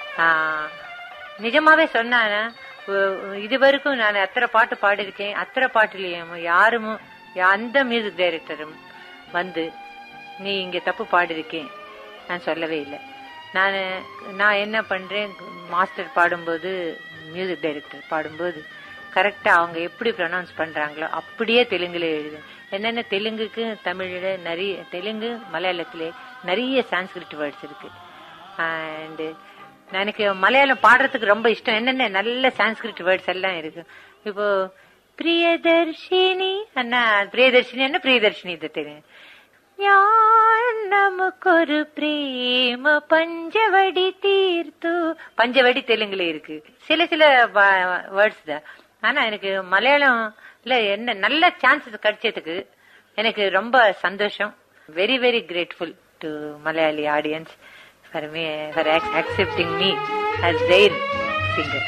நிஜமாவே சொன்னான இது வரைக்கும் நான் அத்தனை பாட்டு பாடியிருக்கேன் அத்தனை பாட்டுலயும் யாரும் அந்த மியூசிக் டைரக்டரும் வந்து நீ இங்க தப்பு பாடிருக்கேன் நான் சொல்லவே இல்லை நான் நான் என்ன பண்றேன் மாஸ்டர் பாடும்போது மியூசிக் டைரக்டர் பாடும்போது கரெக்டா அவங்க எப்படி ப்ரொனவுன்ஸ் பண்றாங்களோ அப்படியே தெலுங்குல எழுது என்னென்ன தெலுங்குக்கு தமிழ்ல நிறைய தெலுங்கு மலையாளத்திலே நிறைய சான்ஸ்கிரிட் வேர்ட்ஸ் இருக்கு அண்ட் எனக்கு மலையாளம் பாடுறதுக்கு ரொம்ப இஷ்டம் என்னென்ன நல்ல சான்ஸ்கிரிட் வேர்ட்ஸ் எல்லாம் இருக்கு இப்போ பிரியதர்ஷினி அண்ணா பிரியதர்ஷினி என்ன பிரியதர்ஷினி இது தெரியும் யான் நமக்கொரு பிரேம பஞ்சவடி தீர்த்து பஞ்சவடி தெலுங்குல இருக்கு சில சில வேர்ட்ஸ் தான் ஆனா எனக்கு மலையாளம்ல என்ன நல்ல சான்சஸ் கிடைச்சதுக்கு எனக்கு ரொம்ப சந்தோஷம் very very grateful to Malayali audience for me for accepting me as their singer